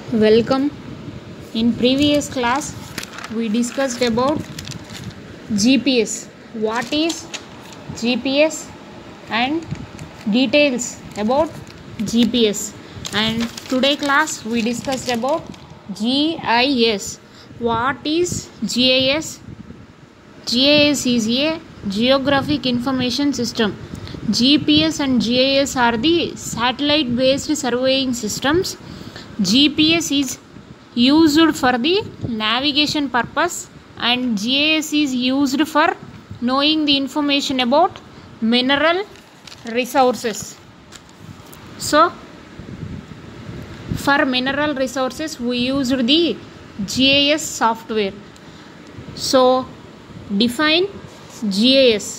Welcome. In previous class, we discussed about GPS. What is GPS and details about GPS. And today class we discussed about GIS. What is GIS? GIS is a geographic information system. GPS and GIS are the satellite based surveying systems. GPS is used for the navigation purpose and GIS is used for knowing the information about mineral resources. So, for mineral resources, we used the GIS software. So, define GIS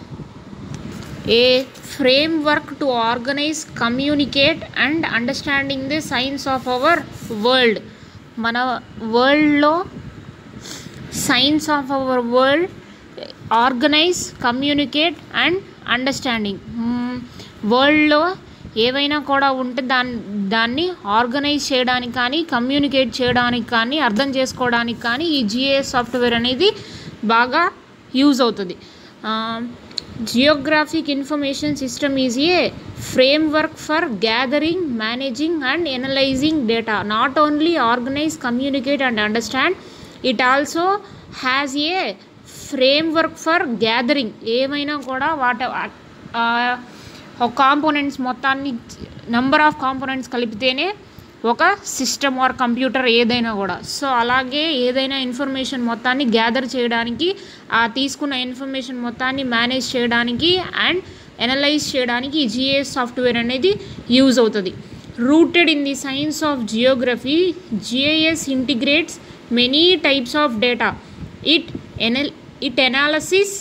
a framework to organize communicate and understanding the science of our world మన వరల్డ్లో science of our world organise communicate and understanding వరల్డ్లో ఏవైనా కూడా ఉంటే దాన్ని దాన్ని organise చేయడానికి కానీ కమ్యూనికేట్ చేయడానికి కానీ అర్థం చేసుకోవడానికి కానీ ఈ జిఏఎస్ సాఫ్ట్వేర్ అనేది బాగా యూజ్ అవుతుంది geographic information system is a framework for gathering managing and analysing data not only organise communicate and understand it also has a framework for gathering ఏమైనా కూడా వాట ఒక కాంపోనెంట్స్ మొత్తాన్ని నెంబర్ ఆఫ్ కాంపోనెంట్స్ కలిపితేనే ఒక system or computer ఏదైనా కూడా so అలాగే ఏదైనా ఇన్ఫర్మేషన్ మొత్తాన్ని గ్యాదర్ చేయడానికి ఆ తీసుకున్న ఇన్ఫర్మేషన్ మొత్తాన్ని మేనేజ్ చేయడానికి అండ్ ఎనలైజ్ చేయడానికి ఈ జిఏఎస్ సాఫ్ట్వేర్ అనేది యూజ్ అవుతుంది rooted in the science of geography GIS integrates many types of data it ఎనల్ it analysis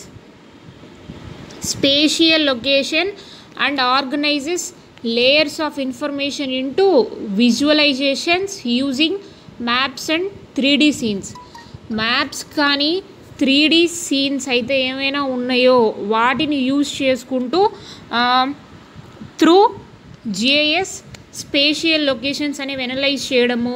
spatial location and organizes layers of information into visualizations using maps and 3D scenes. Maps కానీ three D scenes అయితే ఏమైనా ఉన్నాయో వాటిని use చేసుకుంటూ through GIS spatial locations అనేవి analyse చేయడము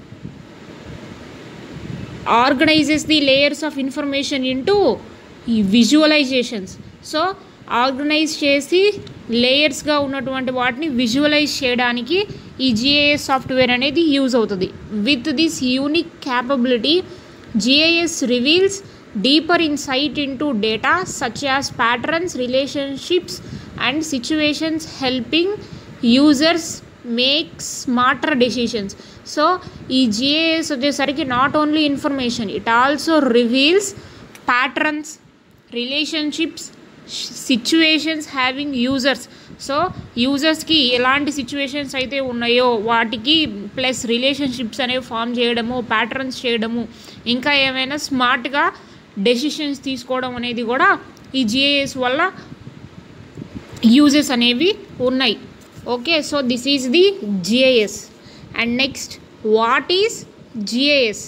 organises the layers of information into ఈ visualisations so organise చేసి లేయర్స్గా ఉన్నటువంటి వాటిని విజువలైజ్ చేయడానికి ఈ జిఐఎస్ సాఫ్ట్వేర్ అనేది యూజ్ అవుతుంది with this unique capability GIS reveals deeper insight into data such as patterns relationships and situations helping users make smarter decisions so ఈ GAS వచ్చేసరికి not only information it also reveals patterns relationships situations having users so యూజర్స్కి ఎలాంటి situations అయితే ఉన్నాయో వాటికి plus relationships అనేవి form చేయడము patterns చేయడము ఇంకా ఏమైనా స్మార్ట్గా డెసిషన్స్ తీసుకోవడం అనేది కూడా ఈ జిఏఎస్ వల్ల యూజెస్ అనేవి ఉన్నాయి okay so this is the GIS and next what is GIS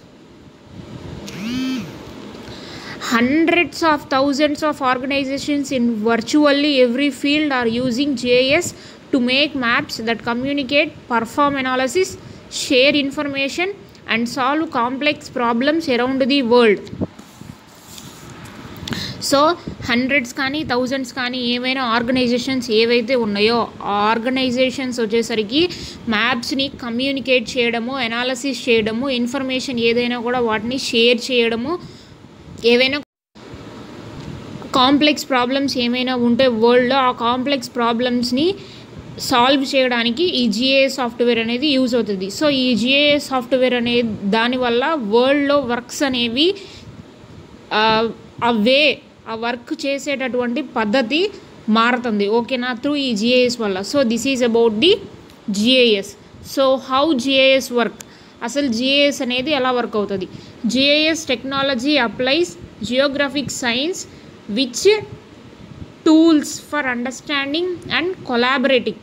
hundreds of thousands of organizations in virtually every field are using GIS to make maps that communicate, perform analysis, share information, and solve complex problems around the world. So hundreds కానీ thousands కానీ ఏమైనా organisations ఏవైతే ఉన్నాయో ఆ organisations వచ్చేసరికి మ్యాప్స్ని communicate చేయడము analysis చేయడము ఇన్ఫర్మేషన్ ఏదైనా కూడా వాటిని షేర్ చేయడము ఏవైనా కాంప్లెక్స్ ప్రాబ్లమ్స్ ఏమైనా ఉంటే వరల్డ్లో ఆ కాంప్లెక్స్ ప్రాబ్లమ్స్ని సాల్వ్ చేయడానికి ఈ జిఏ సాఫ్ట్వేర్ అనేది యూజ్ అవుతుంది సో ఈ జిఏ సాఫ్ట్వేర్ అనే దానివల్ల వరల్డ్లో వర్క్స్ అనేవి ఆ వే ఆ వర్క్ చేసేటటువంటి పద్ధతి మారుతుంది ఓకేనా త్రూ ఈ జిఏఎస్ వల్ల so this is about the GIS so how GIS work అసలు జిఏఎస్ అనేది ఎలా వర్క్ అవుతుంది GIS technology applies geographic science which tools for understanding and collaborating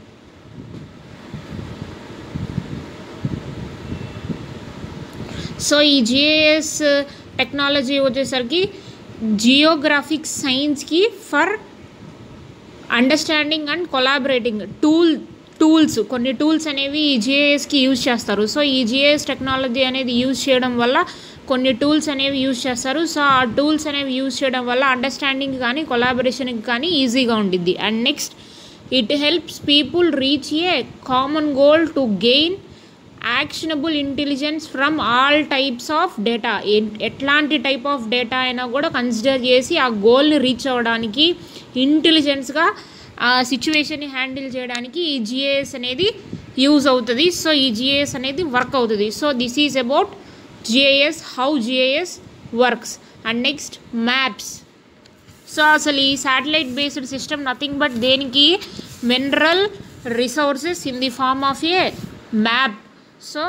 so ఈ జిఐఎస్ టెక్నాలజీ వచ్చేసరికి జియోగ్రాఫిక్ సైన్స్కి for understanding and collaborating tool tools కొన్ని tools అనేవి ఈ జిఐఎస్కి యూజ్ చేస్తారు సో ఈ జిఐఎస్ టెక్నాలజీ అనేది యూజ్ చేయడం వల్ల కొన్ని టూల్స్ అనేవి యూజ్ చేస్తారు సో ఆ టూల్స్ అనేవి యూజ్ చేయడం వల్ల అండర్స్టాండింగ్ కానీ కొలాబరేషన్కి కానీ ఈజీగా ఉండిద్ది and next it helps people reach a common goal to gain actionable intelligence from all types of data ఎట్లాంటి టైప్ ఆఫ్ డేటా అయినా కూడా కన్సిడర్ చేసి ఆ గోల్ని రీచ్ అవ్వడానికి ఇంటెలిజెన్స్గా ఆ సిచ్యువేషన్ని హ్యాండిల్ చేయడానికి ఈ జిఏఎస్ అనేది యూజ్ అవుతుంది సో ఈ జిఏఎస్ అనేది వర్క్ అవుతుంది so this is about GIS how GIS works and next maps so అసలు ఈ satellite based system nothing but దేనికి mineral resources in the form of a map so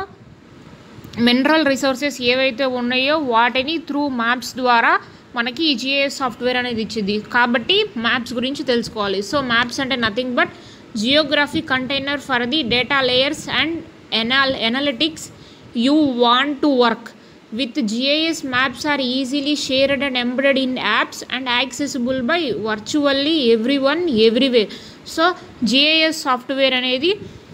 mineral resources ఏవైతే ఉన్నాయో వాటిని through maps ద్వారా మనకి ఈ జిఐఎస్ సాఫ్ట్వేర్ అనేది ఇచ్చింది కాబట్టి మ్యాప్స్ గురించి తెలుసుకోవాలి సో మ్యాప్స్ అంటే nothing but geography container for the data layers and ఎనాల్ analytics you want to work with GIS maps are easily shared and embedded in apps and accessible by virtually everyone everywhere so GIS software అనేది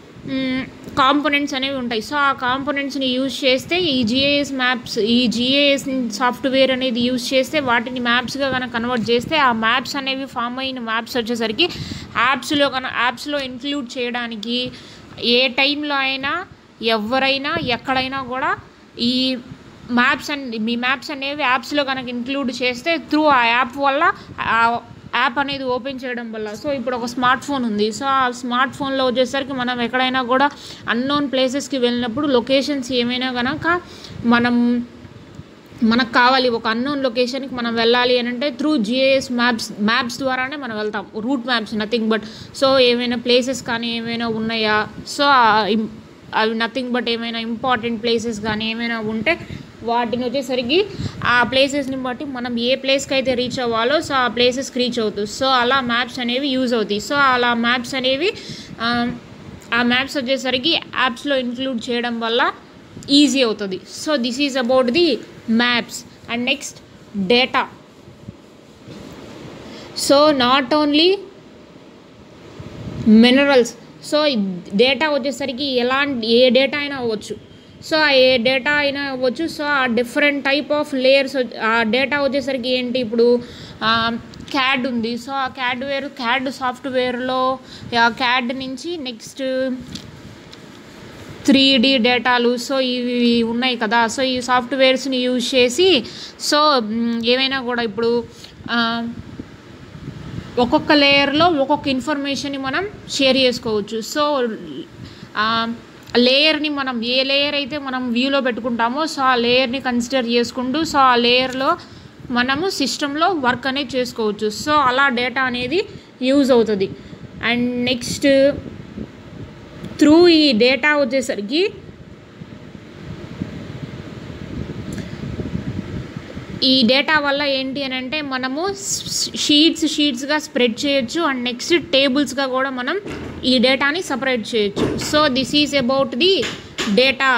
components అనేవి ఉంటాయి so ఆ కాంపోనెంట్స్ని use చేస్తే ఈ GIS maps ఈ GIS software అనేది use చేస్తే వాటిని మ్యాప్స్గా కనుక కన్వర్ట్ చేస్తే ఆ మ్యాప్స్ అనేవి ఫామ్ అయిన మ్యాప్స్ వచ్చేసరికి యాప్స్లో కన యాప్స్లో ఇంక్లూడ్ చేయడానికి ఏ టైంలో అయినా ఎవరైనా ఎక్కడైనా కూడా ఈ మ్యాప్స్ అండ్ మీ మ్యాప్స్ అనేవి యాప్స్లో కనుక ఇంక్లూడ్ చేస్తే త్రూ ఆ యాప్ వల్ల ఆ యాప్ అనేది ఓపెన్ చేయడం వల్ల సో ఇప్పుడు ఒక స్మార్ట్ ఫోన్ ఉంది సో ఆ స్మార్ట్ ఫోన్లో వచ్చేసరికి మనం ఎక్కడైనా కూడా అన్నోన్ ప్లేసెస్కి వెళ్ళినప్పుడు లొకేషన్స్ ఏమైనా కనుక మనం మనకు కావాలి ఒక అన్నోన్ లొకేషన్కి మనం వెళ్ళాలి అని అంటే త్రూ జిఐఎస్ మ్యాప్స్ మ్యాప్స్ ద్వారానే మనం వెళ్తాం route maps nothing but so ఏమైనా ప్లేసెస్ కానీ ఏమైనా ఉన్నాయా సో అవి నథింగ్ బట్ ఏమైనా ఇంపార్టెంట్ ప్లేసెస్ కానీ ఏమైనా ఉంటే వాటిని వచ్చేసరికి ఆ ప్లేసెస్ని బట్టి మనం ఏ ప్లేస్కి అయితే రీచ్ అవ్వాలో సో ఆ ప్లేసెస్కి రీచ్ అవుతుంది సో అలా మ్యాప్స్ అనేవి యూజ్ అవుతాయి సో అలా మ్యాప్స్ అనేవి ఆ మ్యాప్స్ వచ్చేసరికి యాప్స్లో ఇంక్లూడ్ చేయడం వల్ల ఈజీ అవుతుంది so this is about the maps and next data so not only minerals so data వచ్చేసరికి ఎలాంటి ఏ డేటా అయినా అవ్వచ్చు సో ఆ ఏ డేటా అయినా అవ్వచ్చు సో ఆ డిఫరెంట్ టైప్ ఆఫ్ లేయర్స్ ఆ డేటా వచ్చేసరికి ఏంటి ఇప్పుడు క్యాడ్ ఉంది సో ఆ క్యాడ్ వేర్ క్యాడ్ సాఫ్ట్వేర్లో ఆ క్యాడ్ నుంచి నెక్స్ట్ త్రీ డి డేటాలు సో ఇవి ఉన్నాయి కదా సో ఈ సాఫ్ట్వేర్స్ని యూజ్ చేసి సో ఏమైనా కూడా ఇప్పుడు ఒక్కొక్క లేయర్లో ఒక్కొక్క ఇన్ఫర్మేషన్ని మనం షేర్ చేసుకోవచ్చు సో లేయర్ని మనం ఏ లేయర్ అయితే మనం వ్యూలో పెట్టుకుంటామో సో ఆ లేయర్ని కన్సిడర్ చేసుకుంటూ సో ఆ లేయర్లో మనము సిస్టంలో వర్క్ అనేది చేసుకోవచ్చు సో అలా డేటా అనేది యూజ్ అవుతుంది అండ్ నెక్స్ట్ త్రూ ఈ డేటా వచ్చేసరికి ఈ డేటా వల్ల ఏంటి అని అంటే మనము షీట్స్ షీట్స్గా స్ప్రెడ్ చేయొచ్చు అండ్ నెక్స్ట్ టేబుల్స్గా కూడా మనం ఈ డేటాని సపరేట్ చేయొచ్చు so this is about the data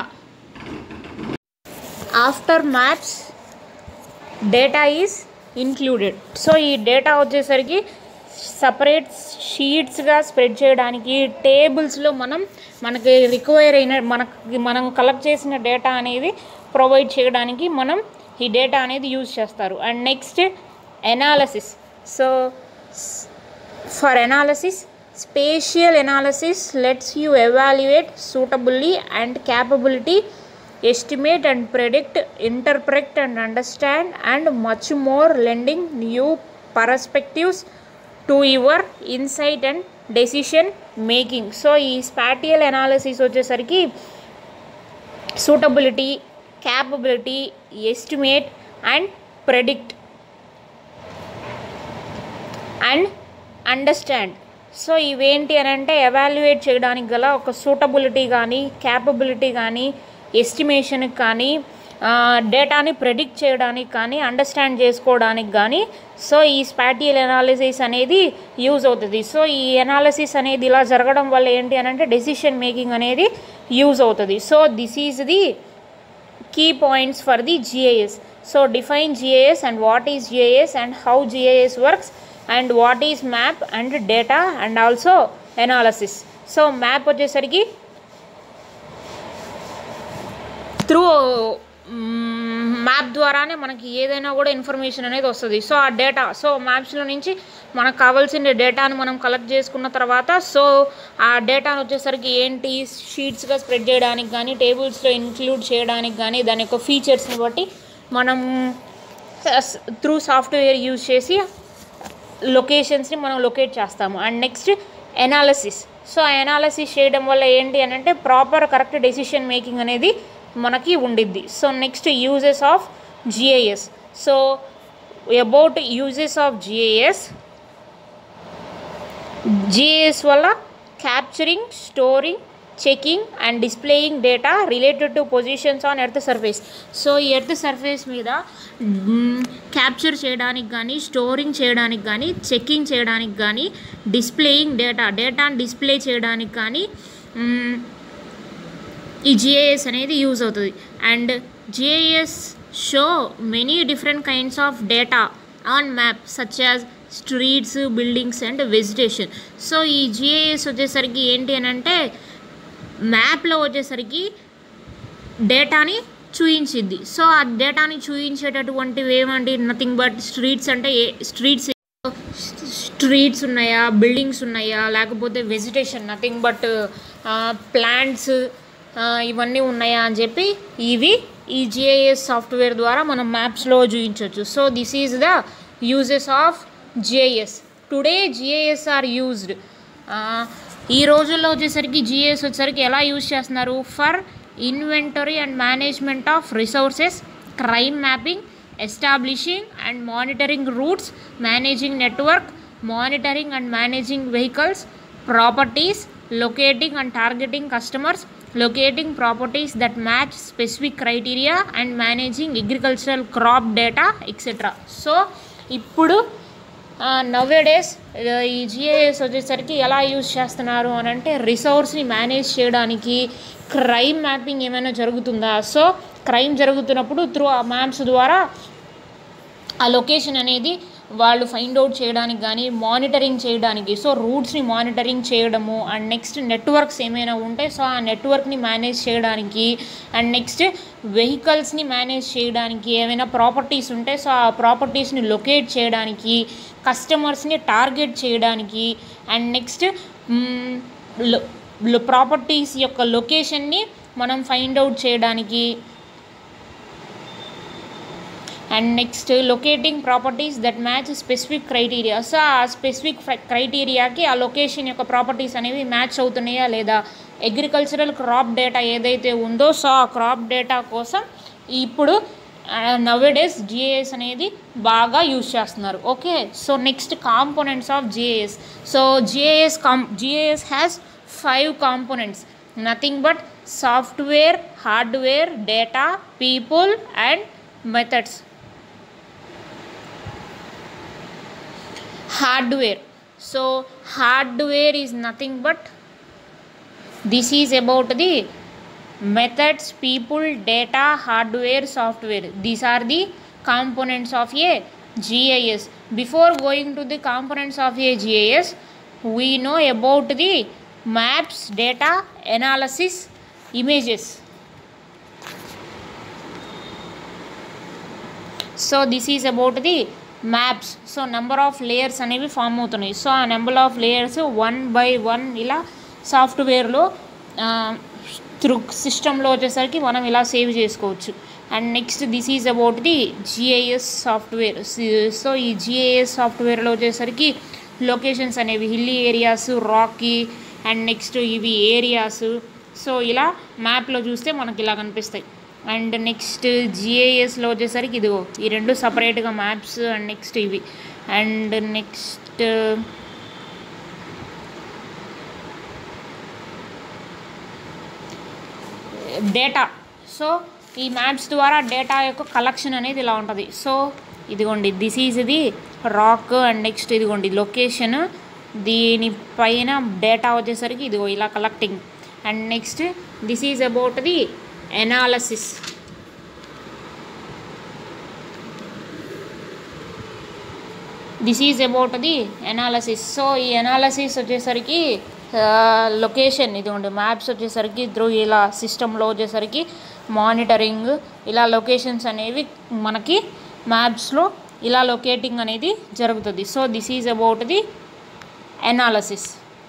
after maps data is included so ఈ డేటా వచ్చేసరికి సపరేట్ షీట్స్గా స్ప్రెడ్ చేయడానికి టేబుల్స్లో మనం మనకి రిక్వైర్ అయిన మనకి మనం కలెక్ట్ చేసిన డేటా అనేది ప్రొవైడ్ చేయడానికి మనం ఈ డేటా అనేది యూజ్ చేస్తారు and next analysis so for analysis spatial analysis lets you evaluate suitably and capability estimate and predict, interpret and understand, and much more, lending new perspectives to your insight and decision making. So ఈ spatial analysis వచ్చేసరికి suitability capability estimate and predict and understand so ఇవేంటి అని అంటే evaluate చేయడానికి గల ఒక suitability కానీ capability కానీ ఎస్టిమేషన్కి కానీ డేటాని ప్రెడిక్ట్ చేయడానికి కానీ అండర్స్టాండ్ చేసుకోవడానికి కానీ సో ఈ స్పాటియల్ ఎనాలిసిస్ అనేది యూజ్ అవుతుంది సో ఈ ఎనాలిసిస్ అనేది ఇలా జరగడం వల్ల ఏంటి అని అంటే డెసిషన్ మేకింగ్ అనేది యూజ్ అవుతుంది so this is the key points for the GIS so define GIS and what is GIS and how GIS works and what is map and data and also analysis so map వచ్చేసరికి through map ద్వారానే మనకి ఏదైనా కూడా information అనేది వస్తుంది so ఆ data so మ్యాప్స్లో నుంచి మనకు కావాల్సిన డేటాను మనం కలెక్ట్ చేసుకున్న తర్వాత సో ఆ డేటాను వచ్చేసరికి ఏంటి షీట్స్గా స్ప్రెడ్ చేయడానికి కానీ టేబుల్స్లో ఇంక్లూడ్ చేయడానికి కానీ దాని యొక్క ఫీచర్స్ని బట్టి మనం త్రూ సాఫ్ట్వేర్ యూజ్ చేసి లొకేషన్స్ని మనం లొకేట్ చేస్తాము and next analysis so analysis చేయడం వల్ల ఏంటి అని అంటే ప్రాపర్ కరెక్ట్ డెసిషన్ మేకింగ్ అనేది మనకి ఉండిద్ది so next uses of GIS so about uses of GIS GIS వల్ల capturing storing checking and displaying data related to positions on earth surface so ఈ ఎర్త్ సర్ఫేస్ మీద క్యాప్చర్ చేయడానికి కానీ storing చేయడానికి కానీ చెకింగ్ చేయడానికి కానీ డిస్ప్లేయింగ్ డేటా డేటాని డిస్ప్లే చేయడానికి కానీ మ్, ఈ జిఐఎస్ అనేది యూజ్ అవుతుంది and GIS show many different kinds of data on map such as streets buildings and vegetation so ఈ జిఐఎస్ వచ్చేసరికి ఏంటి అని అంటే మ్యాప్లో వచ్చేసరికి డేటాని చూయించిద్ది సో ఆ డేటాని చూయించేటటువంటివి ఏమంటే నథింగ్ బట్ స్ట్రీట్స్ అంటే ఏ స్ట్రీట్స్ స్ట్రీట్స్ ఉన్నాయా బిల్డింగ్స్ ఉన్నాయా లేకపోతే వెజిటేషన్ నథింగ్ బట్ ప్లాంట్స్ ఇవన్నీ ఉన్నాయా అని చెప్పి ఇవి ఈ జిఐఎస్ సాఫ్ట్వేర్ ద్వారా మనం మ్యాప్స్లో చూపించవచ్చు so this is the uses of GIS today GIS are used ఈ రోజుల్లో వచ్చేసరికి జిఐఎస్ వచ్చేసరికి ఎలా యూజ్ చేస్తున్నారు for inventory and management of resources crime mapping establishing and monitoring routes managing network monitoring and managing vehicles properties locating and targeting customers locating properties that match specific criteria and managing agricultural crop data etc so ఇప్పుడు నవ్వే days ఈ GIS వచ్చేసరికి ఎలా use చేస్తున్నారు అని అంటే రిసోర్స్ని manage చేయడానికి క్రైమ్ మ్యాపింగ్ ఏమైనా జరుగుతుందా సో క్రైమ్ జరుగుతున్నప్పుడు త్రూ ఆ మ్యాప్స్ ద్వారా ఆ లొకేషన్ అనేది వాళ్ళు ఫైండ్ అవుట్ చేయడానికి కానీ మానిటరింగ్ చేయడానికి సో రూట్స్ని మానిటరింగ్ చేయడము అండ్ నెక్స్ట్ నెట్వర్క్స్ ఏమైనా ఉంటే సో ఆ నెట్వర్క్ని మేనేజ్ చేయడానికి అండ్ నెక్స్ట్ వెహికల్స్ని మేనేజ్ చేయడానికి ఏమైనా ప్రాపర్టీస్ ఉంటే సో ఆ ప్రాపర్టీస్ని లొకేట్ చేయడానికి కస్టమర్స్ని టార్గెట్ చేయడానికి అండ్ నెక్స్ట్ ప్రాపర్టీస్ యొక్క లొకేషన్ని మనం ఫైండ్ అవుట్ చేయడానికి and next locating properties that match specific criteria so ఆ స్పెసిఫిక్ క్రైటీరియాకి ఆ లొకేషన్ యొక్క ప్రాపర్టీస్ అనేవి మ్యాచ్ అవుతున్నాయా లేదా అగ్రికల్చరల్ క్రాప్ డేటా ఏదైతే ఉందో సో ఆ క్రాప్ డేటా కోసం ఇప్పుడు నవ్వేడేస్ జిఏఎస్ అనేది బాగా యూజ్ చేస్తున్నారు okay so next components of GIS so GIS కాం GIS has five components nothing but software hardware data people and methods hardware so hardware is nothing but this is about the methods people data hardware software these are the components of a gis before going to the components of a gis we know about the maps data analysis images so this is about the maps so number of layers అనేవి form అవుతున్నాయి so ఆ number of layers one by one ఇలా సాఫ్ట్వేర్లో through సిస్టంలో వచ్చేసరికి మనం ఇలా save చేసుకోవచ్చు and next this is about the GIS software so ఈ జిఐఎస్ సాఫ్ట్వేర్లో వచ్చేసరికి లొకేషన్స్ అనేవి hilly areas rocky and next ఇవి ఏరియాస్ సో ఇలా మ్యాప్లో చూస్తే మనకి ఇలా కనిపిస్తాయి అండ్ నెక్స్ట్ జిఐఎస్లో వచ్చేసరికి ఇదిగో ఈ రెండు సపరేట్గా మ్యాప్స్ అండ్ నెక్స్ట్ ఇవి అండ్ నెక్స్ట్ డేటా సో ఈ మ్యాప్స్ ద్వారా డేటా యొక్క కలెక్షన్ అనేది ఇలా ఉంటుంది సో ఇదిగోండి దిస్ ఈజ్ ఇది రాక్ అండ్ నెక్స్ట్ ఇదిగోండి లొకేషన్ దీనిపైన డేటా వచ్చేసరికి ఇదిగో ఇలా collecting and next this is about the analysis this is about the analysis so ఈ ఎనాలసిస్ వచ్చేసరికి లొకేషన్ ఇది ఉండే మ్యాప్స్ వచ్చేసరికి త్రూ ఇలా సిస్టంలో వచ్చేసరికి మానిటరింగ్ ఇలా లొకేషన్స్ అనేవి మనకి మ్యాప్స్లో ఇలా లొకేటింగ్ అనేది జరుగుతుంది so this is about the analysis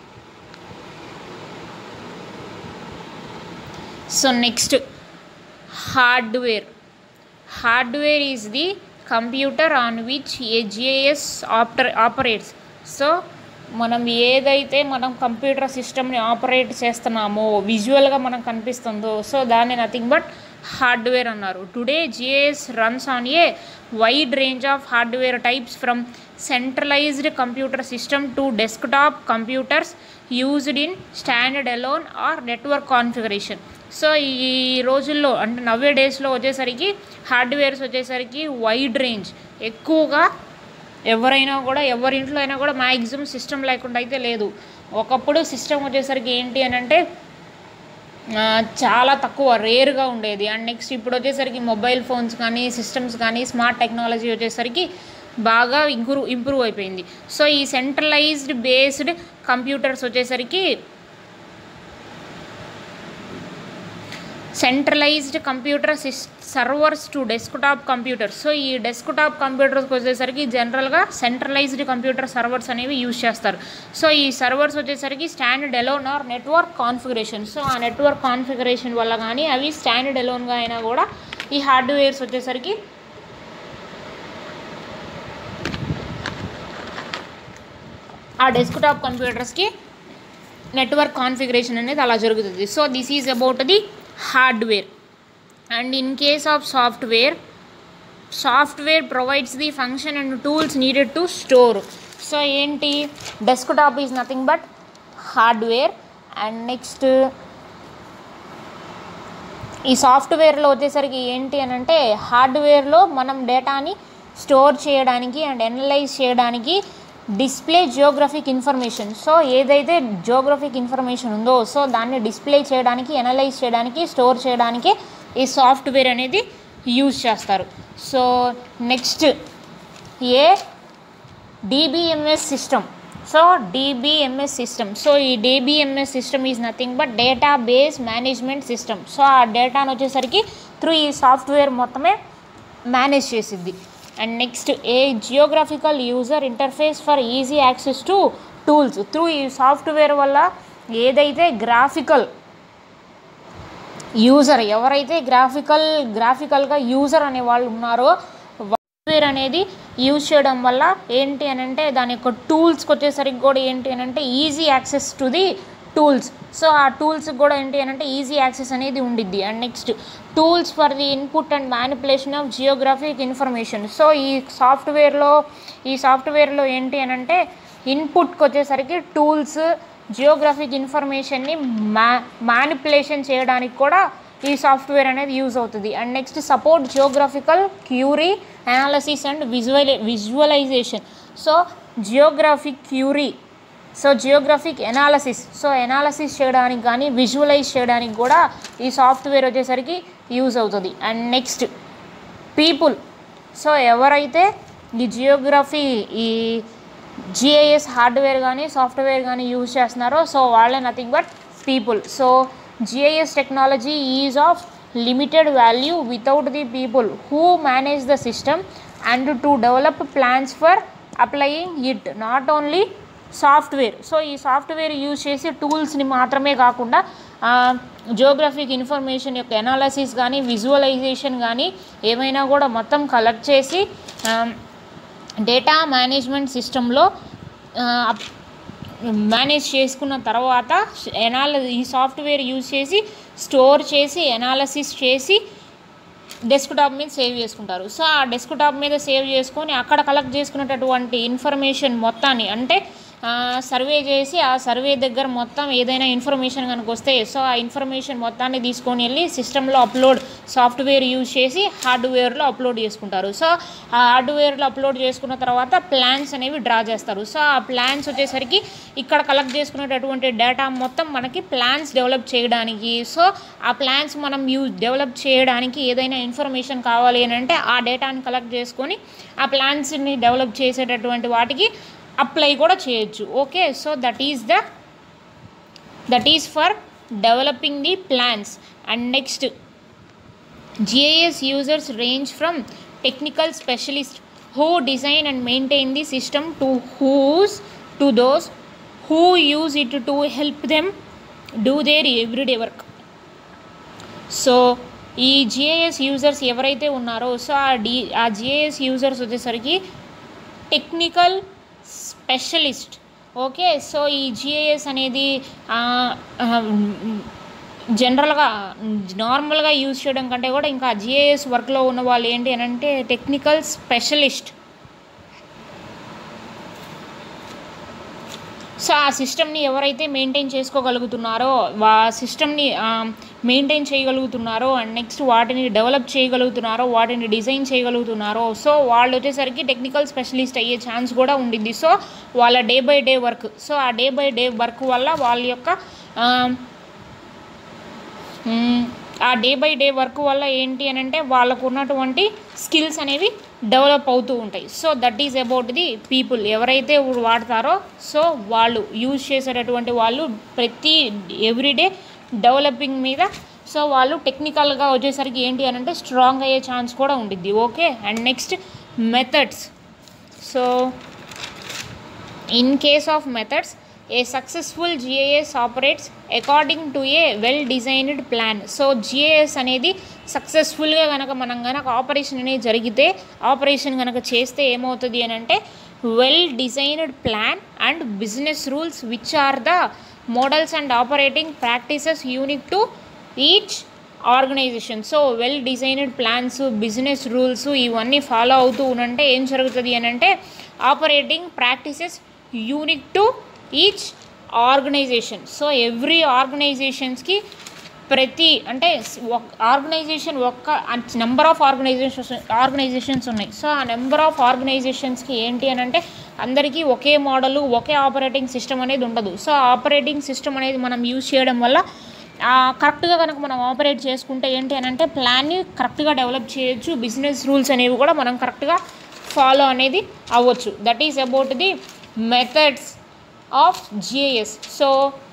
so next hardware hardware is the computer on which a GIS ఆపర్ ఆపరేట్స్ సో మనం ఏదైతే మనం కంప్యూటర్ సిస్టమ్ని ఆపరేట్ చేస్తున్నామో విజువల్గా మనకు కనిపిస్తుందో సో దాన్ని నథింగ్ బట్ హార్డ్వేర్ అన్నారు today GIS runs on a wide range of hardware types from centralised computer system to desktop computers used in standard alone or network configuration so ఈ రోజుల్లో అంటే నవ్వే డేస్లో వచ్చేసరికి హార్డ్వేర్స్ వచ్చేసరికి వైడ్ రేంజ్ ఎక్కువగా ఎవరైనా కూడా ఎవరి ఇంట్లో అయినా కూడా మ్యాక్సిమం సిస్టమ్ లేకుండా అయితే లేదు ఒకప్పుడు సిస్టమ్ వచ్చేసరికి ఏంటి అని అంటే ఆ, చాలా తక్కువ రేర్గా ఉండేది అండ్ నెక్స్ట్ ఇప్పుడు వచ్చేసరికి మొబైల్ ఫోన్స్ కానీ సిస్టమ్స్ కానీ స్మార్ట్ టెక్నాలజీ వచ్చేసరికి బాగా ఇంప్రూవ్ ఇంప్రూవ్ అయిపోయింది సో ఈ సెంట్రలైజ్డ్ బేస్డ్ కంప్యూటర్స్ వచ్చేసరికి సెంట్రలైజ్డ్ కంప్యూటర్ సిస్ servers to desktop computers so ఈ డెస్క్టాప్ కంప్యూటర్స్కి వచ్చేసరికి జనరల్గా సెంట్రలైజ్డ్ కంప్యూటర్ సర్వర్స్ అనేవి యూజ్ చేస్తారు సో ఈ సర్వర్స్ వచ్చేసరికి standard alone or network configuration so ఆ నెట్వర్క్ కాన్ఫిగరేషన్ వల్ల కానీ అవి స్టాండర్డ్ ఎలోన్గా అయినా కూడా ఈ హార్డ్వేర్స్ వచ్చేసరికి ఆ డెస్క్టాప్ కంప్యూటర్స్కి నెట్వర్క్ కాన్ఫిగరేషన్ అనేది అలా జరుగుతుంది so this is about the hardware and in case of software software provides the function and tools needed to store so ఏంటి desktop is nothing but hardware and next ఈ సాఫ్ట్వేర్లో వచ్చేసరికి ఏంటి అని అంటే హార్డ్వేర్లో మనం డేటాని స్టోర్ చేయడానికి అండ్ అనలైజ్ చేయడానికి డిస్ప్లే జియోగ్రఫిక్ ఇన్ఫర్మేషన్ సో ఏదైతే జియోగ్రఫిక్ ఇన్ఫర్మేషన్ ఉందో సో దాన్ని డిస్ప్లే చేయడానికి అనలైజ్ చేయడానికి స్టోర్ చేయడానికి ఈ సాఫ్ట్వేర్ అనేది యూజ్ చేస్తారు so next a DBMS system so DBMS system so ఈ DBMS system is nothing but data base management system so ఆ డేటాను వచ్చేసరికి త్రూ ఈ సాఫ్ట్వేర్ మొత్తమే మేనేజ్ చేసిద్ది and next a geographical user interface for easy access to tools through ఈ software వల్ల ఏదైతే గ్రాఫికల్ యూజర్ ఎవరైతే గ్రాఫికల్ గ్రాఫికల్గా యూజర్ అనే వాళ్ళు ఉన్నారో సాఫ్ట్వేర్ అనేది యూజ్ చేయడం వల్ల ఏంటి అని అంటే దాని యొక్క టూల్స్కి వచ్చేసరికి కూడా ఏంటి అని అంటే easy access to the tools so ఆ టూల్స్కి కూడా ఏంటి అని అంటే ఈజీ యాక్సెస్ అనేది ఉండిద్ది and next tools for the input and manipulation of geographic information so ఈ సాఫ్ట్వేర్లో ఈ సాఫ్ట్వేర్లో ఏంటి అని అంటే ఇన్పుట్కి వచ్చేసరికి టూల్స్ జియోగ్రఫిక్ ఇన్ఫర్మేషన్ని మ్యా మ్యానిపులేషన్ చేయడానికి కూడా ఈ సాఫ్ట్వేర్ అనేది యూజ్ అవుతుంది and next support geographical query analysis and విజువలై visualisation so geographic query so geographic analysis so analysis చేయడానికి కానీ విజువలైజ్ చేయడానికి కూడా ఈ సాఫ్ట్వేర్ వచ్చేసరికి యూజ్ అవుతుంది అండ్ నెక్స్ట్ పీపుల్ సో ఎవరైతే ఈ జియోగ్రఫీ ఈ జిఐఎస్ హార్డ్వేర్ కానీ సాఫ్ట్వేర్ కానీ యూజ్ చేస్తున్నారో సో వాళ్ళే nothing but people so GIS technology is of limited value without the people who manage the system and to develop plans for applying it not only software so ఈ software use చేసి టూల్స్ని మాత్రమే కాకుండా geographic information యొక్క analysis కానీ visualisation కానీ ఏమైనా కూడా మొత్తం కలెక్ట్ చేసి డేటా మేనేజ్మెంట్ సిస్టంలో మేనేజ్ చేసుకున్న తర్వాత ఎనాల ఈ సాఫ్ట్వేర్ యూజ్ చేసి స్టోర్ చేసి ఎనాలసిస్ చేసి డెస్క్టాప్ మీద సేవ్ చేసుకుంటారు సో ఆ డెస్క్టాప్ మీద సేవ్ చేసుకొని అక్కడ కలెక్ట్ చేసుకున్నటువంటి ఇన్ఫర్మేషన్ మొత్తాన్ని అంటే సర్వే చేసి ఆ సర్వే దగ్గర మొత్తం ఏదైనా ఇన్ఫర్మేషన్ కనుక వస్తే సో ఆ ఇన్ఫర్మేషన్ మొత్తాన్ని తీసుకొని వెళ్ళి సిస్టంలో అప్లోడ్ సాఫ్ట్వేర్ యూజ్ చేసి హార్డ్వేర్లో అప్లోడ్ చేసుకుంటారు సో ఆ హార్డ్వేర్లో అప్లోడ్ చేసుకున్న తర్వాత ప్లాన్స్ అనేవి డ్రా చేస్తారు సో ఆ ప్లాన్స్ వచ్చేసరికి ఇక్కడ కలెక్ట్ చేసుకునేటటువంటి డేటా మొత్తం మనకి ప్లాన్స్ డెవలప్ చేయడానికి సో ఆ ప్లాన్స్ మనం యూజ్ డెవలప్ చేయడానికి ఏదైనా ఇన్ఫర్మేషన్ కావాలి అని అంటే ఆ డేటాని కలెక్ట్ చేసుకొని ఆ ప్లాన్స్ని డెవలప్ చేసేటటువంటి వాటికి అప్లై కూడా చేయొచ్చు okay so that is the that is for developing the plans and next GIS users range from technical specialists who design and maintain the system to whose to those who use it to help them do their everyday work. So ఈ GIS users ఎవరైతే ఉన్నారో so ఆ డి ఆ GIS users వచ్చేసరికి technical specialist okay so ఈ GIS అనేది ఆ, ఆ, జనరల్గా నార్మల్గా యూజ్ చేయడం కంటే కూడా ఇంకా జిఐఎస్ వర్క్లో ఉన్న వాళ్ళు ఏంటి అని అంటే టెక్నికల్ స్పెషలిస్ట్ సో ఆ సిస్టమ్ని ఎవరైతే మెయింటైన్ చేసుకోగలుగుతున్నారో ఆ సిస్టమ్ని మెయింటైన్ చేయగలుగుతున్నారో అండ్ నెక్స్ట్ వాటిని డెవలప్ చేయగలుగుతున్నారో వాటిని డిజైన్ చేయగలుగుతున్నారో సో వాళ్ళు వచ్చేసరికి టెక్నికల్ స్పెషలిస్ట్ అయ్యే ఛాన్స్ కూడా ఉండింది సో వాళ్ళ day by day work so ఆ డే బై డే వర్క్ వల్ల వాళ్ళ యొక్క ఆ, మ్మ్, ఆ డే బై డే వర్క్ వల్ల ఏంటి అని అంటే వాళ్ళకు ఉన్నటువంటి స్కిల్స్ అనేవి డెవలప్ అవుతూ ఉంటాయి so that is about the people ఎవరైతే వాడతారో సో వాళ్ళు యూజ్ చేసేటటువంటి వాళ్ళు ప్రతి ఎవ్రీడే డెవలపింగ్ మీద సో వాళ్ళు టెక్నికల్గా వచ్చేసరికి ఏంటి అని అంటే స్ట్రాంగ్ అయ్యే ఛాన్స్ కూడా ఉండిద్ది okay and next methods so In case of methods, a successful GIS operates according to a well designed plan. So GIS అనేది సక్సెస్ఫుల్గా కనుక మనం కనుక ఆపరేషన్ అనేది జరిగితే ఆపరేషన్ కనుక చేస్తే ఏమవుతుంది అని అంటే well designed plan and business rules which are the models and operating practices unique to each organisation so well designed plans business rules ఇవన్నీ ఫాలో అవుతూ ఉంటే ఏం జరుగుతుంది అని అంటే operating practices unique to each organisation so every ఆర్గనైజేషన్స్కి ప్రతి అంటే ఆర్గనైజేషన్ ఒక్క నెంబర్ ఆఫ్ ఆర్గనైజేషన్స్ ఆర్గనైజేషన్స్ ఉన్నాయి సో ఆ నెంబర్ ఆఫ్ ఆర్గనైజేషన్స్కి ఏంటి అని అంటే అందరికీ ఒకే మోడల్ ఒకే ఆపరేటింగ్ సిస్టమ్ అనేది ఉండదు సో ఆపరేటింగ్ సిస్టమ్ అనేది మనం యూజ్ చేయడం వల్ల కరెక్ట్గా కనుక మనం ఆపరేట్ చేసుకుంటే ఏంటి అని అంటే ప్లాన్ని కరెక్ట్గా డెవలప్ చేయొచ్చు బిజినెస్ రూల్స్ అనేవి కూడా మనం కరెక్ట్గా ఫాలో అనేది అవ్వచ్చు that is about the methods of GIS so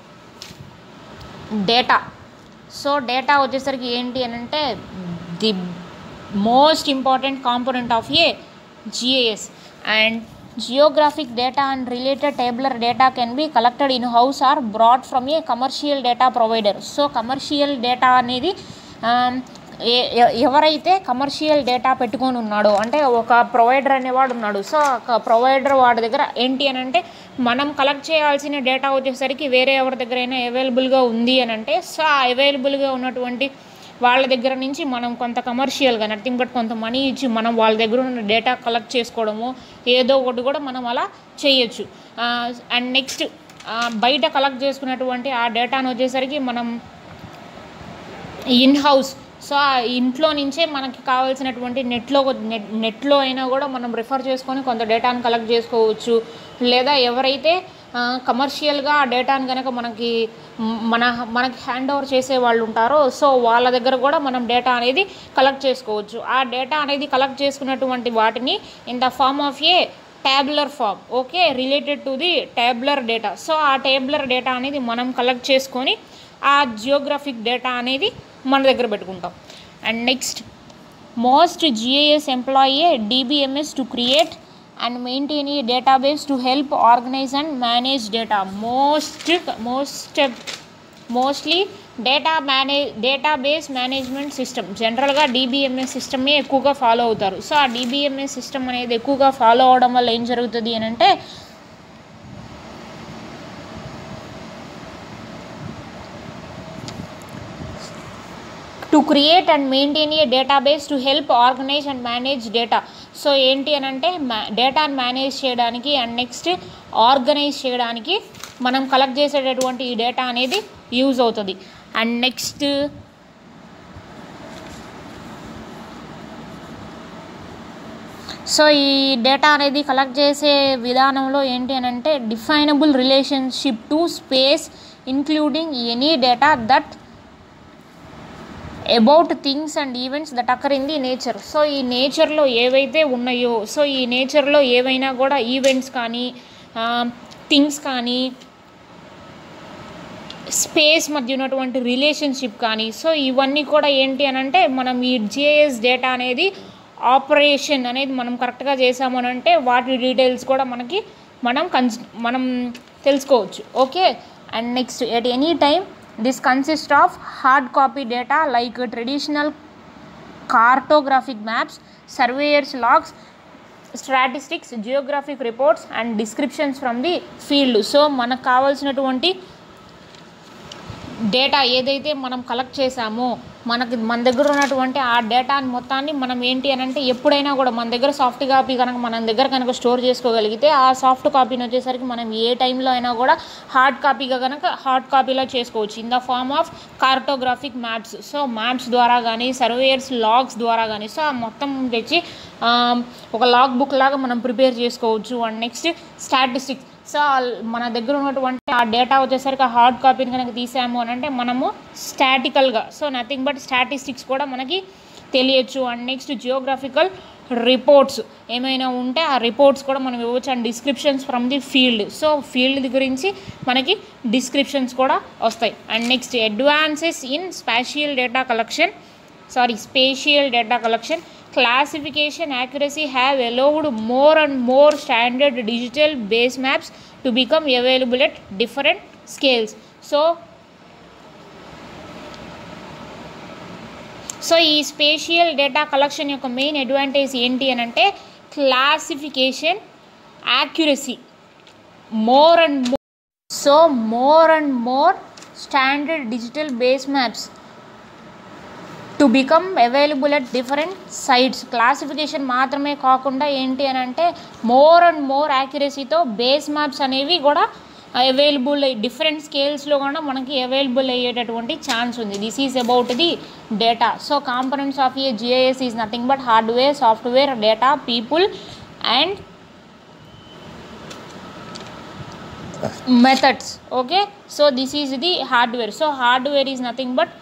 data so data వచ్చేసరికి ఏంటి అని అంటే the most important component of a GIS and geographic data and related tabular data can be collected in house or brought from a commercial data provider so commercial data అనేది um, ఏ- ఎ- ఎవరైతే commercial data పెట్టుకొని ఉన్నాడో అంటే ఒక provider అనేవాడు ఉన్నాడు so ఒక provider వాడి దగ్గర ఏంటి అని అంటే మనం కలెక్ట్ చేయాల్సిన డేటా వచ్చేసరికి వేరే ఎవరి దగ్గరైనా అవైలబుల్గా ఉంది అని అంటే సో ఆ అవైలబుల్గా ఉన్నటువంటి వాళ్ళ దగ్గర నుంచి మనం కొంత కమర్షియల్గా నథింగ్ బట్ కొంత మనీ ఇచ్చి మనం వాళ్ళ దగ్గర ఉన్న డేటా కలెక్ట్ చేసుకోవడము ఏదో ఒకటి కూడా మనం అలా చేయొచ్చు అండ్ నెక్స్ట్ బయట కలెక్ట్ చేసుకున్నటువంటి ఆ డేటాను వచ్చేసరికి మనం ఇన్ హౌస్ సో ఆ ఇంట్లో నుంచే మనకి కావాల్సినటువంటి నెట్లో నెట్ నెట్లో అయినా కూడా మనం రిఫర్ చేసుకొని కొంత డేటాను కలెక్ట్ చేసుకోవచ్చు లేదా ఎవరైతే కమర్షియల్గా ఆ డేటాను కనుక మనకి మ్, మన మనకి హ్యాండ్ ఓవర్ చేసే వాళ్ళు ఉంటారో సో వాళ్ళ దగ్గర కూడా మనం డేటా అనేది కలెక్ట్ చేసుకోవచ్చు ఆ డేటా అనేది కలెక్ట్ చేసుకున్నటువంటి వాటిని in the form of a tabular form okay related to the tabular data so ఆ టేబులర్ డేటా అనేది మనం కలెక్ట్ చేసుకొని ఆ జియోగ్రఫిక్ డేటా అనేది మన దగ్గర పెట్టుకుంటాం and next most GIS employee DBMS to create and maintain a database to help organise and manage data most most mostly data మేనే డేటాబేస్ మేనేజ్మెంట్ సిస్టమ్ జనరల్గా డిబిఎంఎస్ సిస్టమే ఎక్కువగా ఫాలో అవుతారు సో ఆ డిబిఎంఎస్ సిస్టమ్ అనేది ఎక్కువగా ఫాలో అవడం వల్ల ఏం జరుగుతుంది అని అంటే to create and maintain a database to help organise and manage data so ఏంటి అని అంటే డేటాను మేనేజ్ చేయడానికి అండ్ నెక్స్ట్ ఆర్గనైజ్ చేయడానికి మనం కలెక్ట్ చేసేటటువంటి ఈ డేటా అనేది యూజ్ అవుతుంది అండ్ నెక్స్ట్ సో ఈ డేటా అనేది కలెక్ట్ చేసే విధానంలో ఏంటి అని అంటే definable relationship to space including any data that about things and events that occur in the nature so ఈ నేచర్లో ఏవైతే ఉన్నాయో సో ఈ నేచర్లో ఏవైనా కూడా ఈవెంట్స్ కానీ థింగ్స్ కానీ స్పేస్ మధ్య ఉన్నటువంటి రిలేషన్షిప్ కానీ సో ఇవన్నీ కూడా ఏంటి అని అంటే మనం ఈ జిఐఎస్ డేటా అనేది ఆపరేషన్ అనేది మనం కరెక్ట్గా చేసాము అని అంటే వాటి డీటెయిల్స్ కూడా మనకి మనం కన్స్ మనం తెలుసుకోవచ్చు okay and next at any time this consist of hard copy data like traditional cartographic maps surveyors logs statistics geographic reports and descriptions from the field so మనకు కావాల్సినటువంటి డేటా ఏదైతే మనం కలెక్ట్ చేసామో మనకి మన దగ్గర ఉన్నటువంటి ఆ డేటాని మొత్తాన్ని మనం ఏంటి అని అంటే ఎప్పుడైనా కూడా మన దగ్గర సాఫ్ట్ కాపీ కనుక మన దగ్గర కనుక స్టోర్ చేసుకోగలిగితే ఆ సాఫ్ట్ కాపీని వచ్చేసరికి మనం ఏ టైంలో అయినా కూడా హార్డ్ కాపీగా కనుక హార్డ్ కాపీలో చేసుకోవచ్చు in the form of cartographic maps so maps ద్వారా కానీ సర్వేయర్స్ లాగ్స్ ద్వారా కానీ సో ఆ మొత్తం తెచ్చి ఆ, ఒక లాగ్ బుక్ లాగా మనం ప్రిపేర్ చేసుకోవచ్చు అండ్ నెక్స్ట్ స్టాటిస్టిక్స్ సో ఆ- మన దగ్గర ఉన్నటువంటి ఆ డేటా వచ్చేసరికి ఆ హార్డ్ కాపీని కనుక తీసాము అని అంటే మనము స్టాటికల్గా సో నథింగ్ బట్ స్టాటిస్టిక్స్ కూడా మనకి తెలియచ్చు అండ్ నెక్స్ట్ జియోగ్రాఫికల్ రిపోర్ట్స్ ఏమైనా ఉంటే ఆ రిపోర్ట్స్ కూడా మనం ఇవ్వచ్చు and descriptions from the field so field గురించి మనకి డిస్క్రిప్షన్స్ కూడా వస్తాయి and next advances in spatial data collection sorry spatial data collection classification accuracy have allowed more and more standard digital base maps to become available at different scales so so ఈ spatial data collection యొక్క main advantage ఏంటి అని అంటే classification accuracy more and more so more and more standard digital base maps to become available at different sites classification మాత్రమే కాకుండా ఏంటి అని అంటే మోర్ అండ్ మోర్ యాక్యురసీతో బేస్ మ్యాప్స్ అనేవి కూడా అవైలబుల్ డిఫరెంట్ స్కేల్స్లో కూడా మనకి అవైలబుల్ అయ్యేటటువంటి ఛాన్స్ ఉంది this is about the data so components of a GIS is nothing but hardware software data people and methods okay so this is the hardware so hardware is nothing but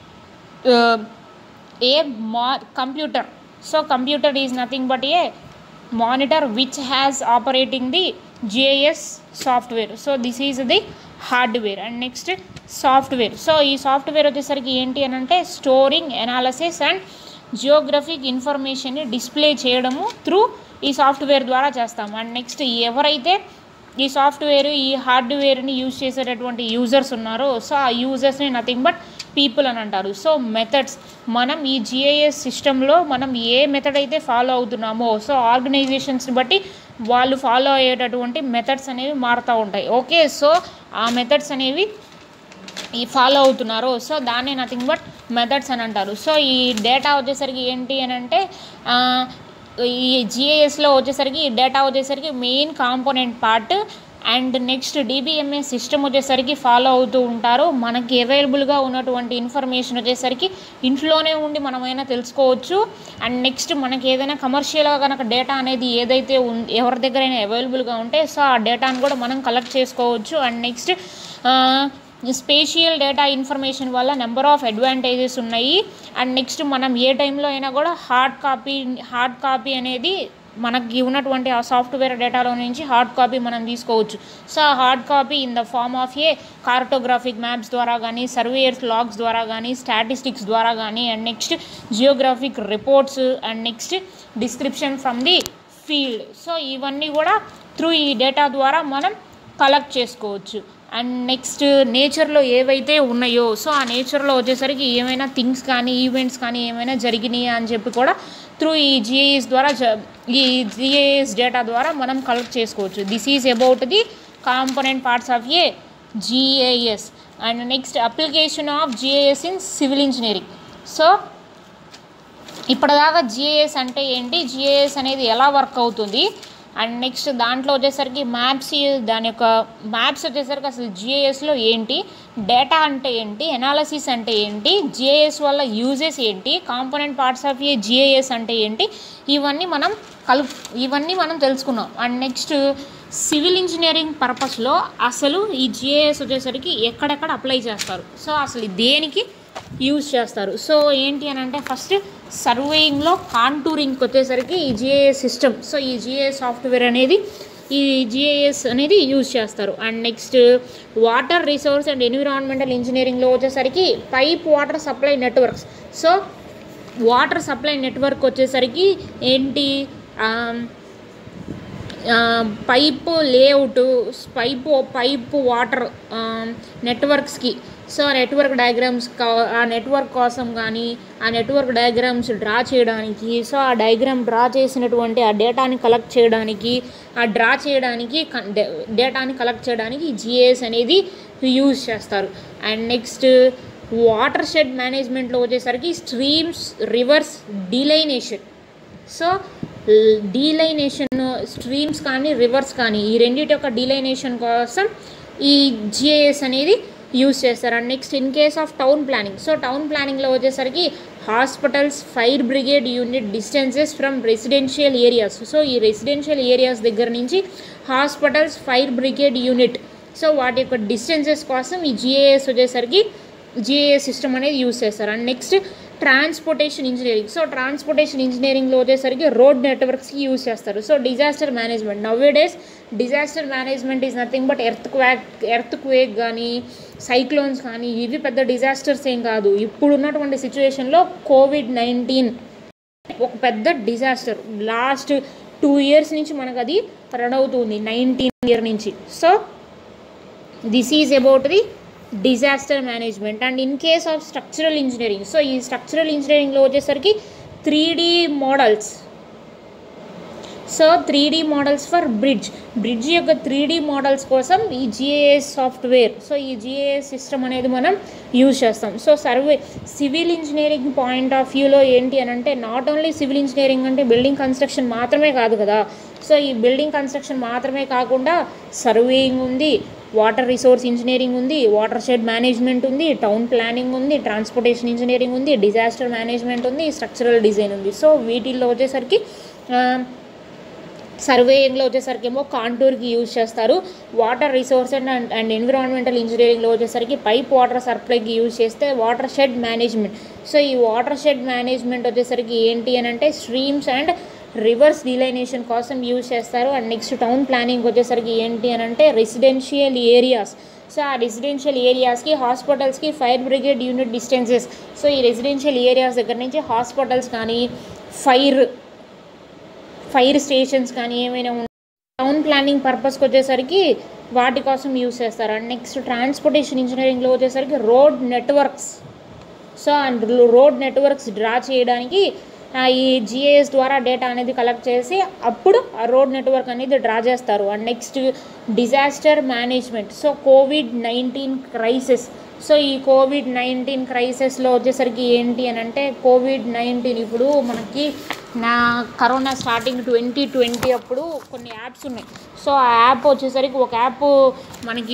uh, a mo- computer so computer is nothing but a monitor which has operating the GIS software so this is the hardware and next software so ఈ software వచ్చేసరికి ఏంటి అని అంటే storing analysis and geographic ఇన్ఫర్మేషన్ని display చేయడము through ఈ software ద్వారా చేస్తాము అండ్ నెక్స్ట్ ఎవరైతే ఈ సాఫ్ట్వేర్ ఈ హార్డ్వేర్ని యూజ్ చేసేటటువంటి యూజర్స్ ఉన్నారో సో ఆ యూజర్స్ని నథింగ్ బట్ పీపుల్ అని అంటారు సో మెథడ్స్ మనం ఈ జిఐఎస్ సిస్టంలో మనం ఏ మెథడ్ అయితే ఫాలో అవుతున్నామో సో ఆర్గనైజేషన్స్ని బట్టి వాళ్ళు ఫాలో అయ్యేటటువంటి మెథడ్స్ అనేవి మారుతూ ఉంటాయి ఓకే సో ఆ మెథడ్స్ అనేవి ఈ ఫాలో అవుతున్నారు సో దాన్నే నథింగ్ బట్ మెథడ్స్ అని అంటారు సో ఈ డేటా వచ్చేసరికి ఏంటి అని అంటే ఆ, ఈ జిఐఎస్లో వచ్చేసరికి ఈ డేటా వచ్చేసరికి main component part and next DBMS system వచ్చేసరికి ఫాలో అవుతూ ఉంటారు మనకి అవైలబుల్గా ఉన్నటువంటి ఇన్ఫర్మేషన్ వచ్చేసరికి ఇంట్లోనే ఉండి మనమైనా తెలుసుకోవచ్చు అండ్ నెక్స్ట్ మనకి ఏదైనా కమర్షియల్గా కనుక డేటా అనేది ఏదైతే ఉం ఎవరి దగ్గరైనా అవైలబుల్గా ఉంటే సో ఆ డేటాను కూడా మనం కలెక్ట్ చేసుకోవచ్చు and next spatial data information వల్ల నెంబర్ ఆఫ్ అడ్వాంటేజెస్ ఉన్నాయి అండ్ నెక్స్ట్ మనం ఏ టైంలో అయినా కూడా హార్డ్ కాపీ హార్డ్ కాపీ అనేది మనకి ఉన్నటువంటి ఆ సాఫ్ట్వేర్ డేటాలో నుంచి హార్డ్ కాపీ మనం తీసుకోవచ్చు సో ఆ hard copy in the form of a cartographic maps ద్వారా కానీ సర్వేయర్స్ లాగ్స్ ద్వారా కానీ స్టాటిస్టిక్స్ ద్వారా కానీ and next geographic reports and next description from the field so ఇవన్నీ కూడా త్రూ ఈ డేటా ద్వారా మనం కలెక్ట్ చేసుకోవచ్చు అండ్ నెక్స్ట్ నేచర్లో ఏవైతే ఉన్నాయో సో ఆ నేచర్లో వచ్చేసరికి ఏమైనా థింగ్స్ కానీ ఈవెంట్స్ కానీ ఏమైనా జరిగినాయి అని చెప్పి కూడా త్రూ ఈ జిఐఎస్ ద్వారా జ- ఈ జిఐఎస్ డేటా ద్వారా మనం కలెక్ట్ చేసుకోవచ్చు this is about the component parts of a GIS and next application of GIS in civil engineering so ఇప్పటిదాకా జిఐఎస్ అంటే ఏంటి జిఐఎస్ అనేది ఎలా వర్క్ అవుతుంది అండ్ నెక్స్ట్ దాంట్లో వచ్చేసరికి మ్యాప్స్ దాని యొక్క మ్యాప్స్ వచ్చేసరికి అసలు జిఐఎస్లో ఏంటి డేటా అంటే ఏంటి ఎనాలసిస్ అంటే ఏంటి జిఐఎస్ వల్ల యూజెస్ ఏంటి component parts of a GIS అంటే ఏంటి ఇవన్నీ మనం కలు ఇవన్నీ మనం తెలుసుకున్నాం అండ్ నెక్స్ట్ సివిల్ ఇంజనీరింగ్ పర్పస్లో అసలు ఈ జిఐఎస్ వచ్చేసరికి ఎక్కడెక్కడ అప్లై చేస్తారు సో అసలు దేనికి యూజ్ చేస్తారు సో ఏంటి అని అంటే ఫస్ట్ సర్వేయింగ్లో కాంటూరింగ్కి వచ్చేసరికి ఈ జిఏ సిస్టమ్ సో ఈ జిఏ సాఫ్ట్వేర్ అనేది ఈ జిఐఎస్ అనేది యూజ్ చేస్తారు and next water resource and environmental ఇంజనీరింగ్లో వచ్చేసరికి pipe water supply networks so water supply network వచ్చేసరికి ఏంటి pipe layout pipe pipe water నెట్వర్క్స్కి సో ఆ నెట్వర్క్ డయాగ్రామ్స్ ఆ నెట్వర్క్ కోసం కానీ ఆ నెట్వర్క్ డయాగ్రామ్స్ డ్రా చేయడానికి సో ఆ డయాగ్రామ్ డ్రా చేసినటువంటి ఆ డేటాని కలెక్ట్ చేయడానికి ఆ డ్రా చేయడానికి డేటాని కలెక్ట్ చేయడానికి జిఏఎస్ అనేది యూజ్ చేస్తారు అండ్ నెక్స్ట్ వాటర్ షెడ్ మేనేజ్మెంట్లో వచ్చేసరికి streams rivers delineation so delineation streams కానీ రివర్స్ కానీ ఈ రెండింటి యొక్క డీలైనేషన్ కోసం ఈ జిఐఎస్ అనేది యూస్ చేస్తారు and next in case of town planning so town ప్లానింగ్లో వచ్చేసరికి hospitals fire brigade unit distances from residential areas so ఈ రెసిడెన్షియల్ ఏరియాస్ దగ్గర నుంచి hospitals fire brigade unit so వాటి యొక్క డిస్టెన్సెస్ కోసం ఈ జిఏఎస్ వచ్చేసరికి జిఏఎస్ సిస్టమ్ అనేది యూస్ చేస్తారు and next transportation engineering so transportation ఇంజనీరింగ్లో వచ్చేసరికి రోడ్ నెట్వర్క్స్కి యూస్ చేస్తారు so disaster management nowadays disaster management is nothing but earth quack earth earthquake కానీ సైక్లోన్స్ కానీ ఇవి పెద్ద డిజాస్టర్స్ ఏం కాదు ఇప్పుడు ఉన్నటువంటి సిచ్యువేషన్లో కోవిడ్ నైన్టీన్ ఒక పెద్ద డిజాస్టర్ లాస్ట్ టూ ఇయర్స్ నుంచి మనకు అది రన్ అవుతుంది నైన్టీన్ ఇయర్ నుంచి so this is about the disaster management and in case of structural engineering so ఈ స్ట్రక్చరల్ ఇంజనీరింగ్లో వచ్చేసరికి three D models so three D models for bridge bridge యొక్క three D models కోసం ఈ GIS software so ఈ GIS system అనేది మనం use చేస్తాం so survey civil engineering point of వ్యూలో ఏంటి అని అంటే నాట్ ఓన్లీ సివిల్ ఇంజనీరింగ్ అంటే బిల్డింగ్ కన్స్ట్రక్షన్ మాత్రమే కాదు కదా సో ఈ బిల్డింగ్ కన్స్ట్రక్షన్ మాత్రమే కాకుండా సర్వేయింగ్ ఉంది వాటర్ రిసోర్స్ ఇంజనీరింగ్ ఉంది వాటర్ షెడ్ మేనేజ్మెంట్ ఉంది టౌన్ ప్లానింగ్ ఉంది ట్రాన్స్పోర్టేషన్ ఇంజనీరింగ్ ఉంది డిజాస్టర్ మేనేజ్మెంట్ ఉంది స్ట్రక్చరల్ డిజైన్ ఉంది సో వీటిల్లో వచ్చేసరికి సర్వేయింగ్లో వచ్చేసరికి ఏమో కాంటూర్కి యూజ్ చేస్తారు water resource and and environmental ఇంజనీరింగ్లో వచ్చేసరికి పైప్ వాటర్ సప్లైకి యూజ్ చేస్తే వాటర్ షెడ్ మేనేజ్మెంట్ సో ఈ వాటర్ షెడ్ మేనేజ్మెంట్ వచ్చేసరికి ఏంటి అని అంటే స్ట్రీమ్స్ అండ్ రివర్స్ డిలైనేషన్ కోసం యూజ్ చేస్తారు అండ్ నెక్స్ట్ టౌన్ ప్లానింగ్ వచ్చేసరికి ఏంటి అని అంటే రెసిడెన్షియల్ ఏరియాస్ సో ఆ రెసిడెన్షియల్ ఏరియాస్కి హాస్పిటల్స్కి fire brigade unit distances so ఈ రెసిడెన్షియల్ ఏరియాస్ దగ్గర నుంచి హాస్పిటల్స్ కానీ ఫైర్ ఫైర్ స్టేషన్స్ కానీ ఏమైనా టౌన్ ప్లానింగ్ పర్పస్కి వచ్చేసరికి వాటి కోసం యూస్ చేస్తారు అండ్ నెక్స్ట్ ట్రాన్స్పోర్టేషన్ ఇంజనీరింగ్లో వచ్చేసరికి road networks so and road networks draw చేయడానికి ఈ జిఏఎస్ ద్వారా డేటా అనేది కలెక్ట్ చేసి అప్పుడు ఆ రోడ్ నెట్వర్క్ అనేది డ్రా చేస్తారు and next disaster management so COVID nineteen crisis so ఈ కోవిడ్ నైన్టీన్ క్రైసిస్లో వచ్చేసరికి ఏంటి అని అంటే కోవిడ్ నైన్టీన్ ఇప్పుడు మనకి నా కరోనా స్టార్టింగ్ ట్వంటీ ట్వంటీ అప్పుడు కొన్ని యాప్స్ ఉన్నాయి సో ఆ యాప్ వచ్చేసరికి ఒక యాప్ మనకి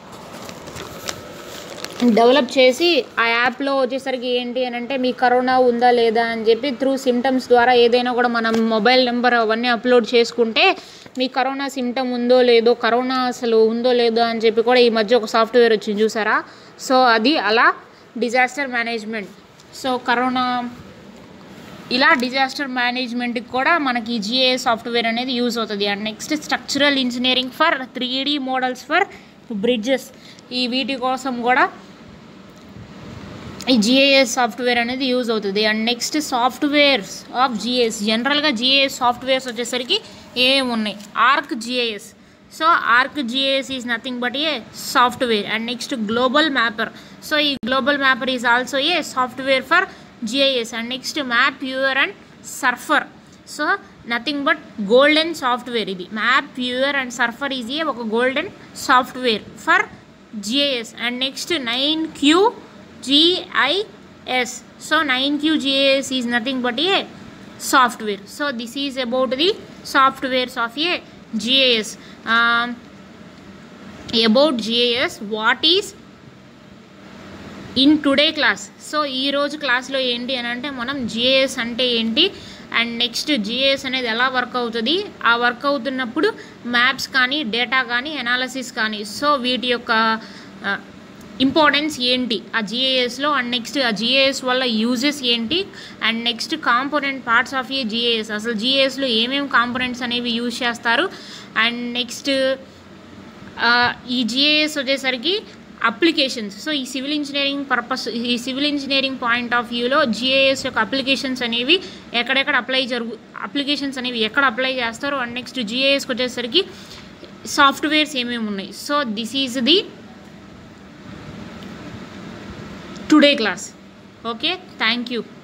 డెవలప్ చేసి ఆ యాప్లో వచ్చేసరికి ఏంటి అని అంటే మీ కరోనా ఉందా లేదా అని చెప్పి త్రూ సిమ్టమ్స్ ద్వారా ఏదైనా కూడా మనం మొబైల్ నెంబర్ అవన్నీ అప్లోడ్ చేసుకుంటే మీ కరోనా సిమ్టమ్ ఉందో లేదో కరోనా అసలు ఉందో లేదో అని చెప్పి కూడా ఈ మధ్య ఒక సాఫ్ట్వేర్ వచ్చింది చూసారా సో అది అలా డిజాస్టర్ మేనేజ్మెంట్ సో కరోనా ఇలా డిజాస్టర్ మేనేజ్మెంట్కి కూడా మనకి జిఏ సాఫ్ట్వేర్ అనేది యూజ్ అవుతుంది and next structural engineering for three D models for bridges ఈ వీటి కోసం కూడా ఈ జిఏఎస్ సాఫ్ట్వేర్ అనేది యూజ్ అవుతుంది and next softwares of GIS జనరల్గా జిఏఎస్ సాఫ్ట్వేర్స్ వచ్చేసరికి ఏమి ఉన్నాయి Arc GIS so Arc GIS is nothing but a software and next Global Mapper so ఈ Global Mapper is also A software for GIS and next map UR and Surfer so nothing but Golden Software ఇది map UR and Surfer is a ఒక Golden Software for GIS and next nine Q GIS so nine Q GIS is nothing but a software so this is about the softwares of a GIS about GIS what is in today class so ఈరోజు క్లాస్లో ఏంటి అని అంటే మనం GAS అంటే ఏంటి and next GAS అనేది ఎలా వర్క్ అవుతుంది ఆ వర్క్ అవుతున్నప్పుడు మ్యాప్స్ కానీ డేటా కానీ అనాలసిస్ కానీ సో వీటి యొక్క ఇంపార్టెన్స్ ఏంటి ఆ జిఏఎస్లో అండ్ నెక్స్ట్ ఆ జిఏఎస్ వల్ల యూజెస్ ఏంటి and next component parts of a GIS అసలు జిఏఎస్లో ఏమేమి కాంపోనెంట్స్ అనేవి యూజ్ చేస్తారు అండ్ నెక్స్ట్ ఈ జిఏఎస్ వచ్చేసరికి అప్లికేషన్స్ సో ఈ సివిల్ ఇంజనీరింగ్ పర్పస్ ఈ సివిల్ ఇంజనీరింగ్ పాయింట్ ఆఫ్ వ్యూలో జిఏఎస్ యొక్క అప్లికేషన్స్ అనేవి ఎక్కడెక్కడ అప్లై జరుగు అప్లికేషన్స్ అనేవి ఎక్కడ అప్లై చేస్తారో అండ్ నెక్స్ట్ జిఏఎస్కి వచ్చేసరికి సాఫ్ట్వేర్స్ ఏమేమి ఉన్నాయి so this is the today class okay thank you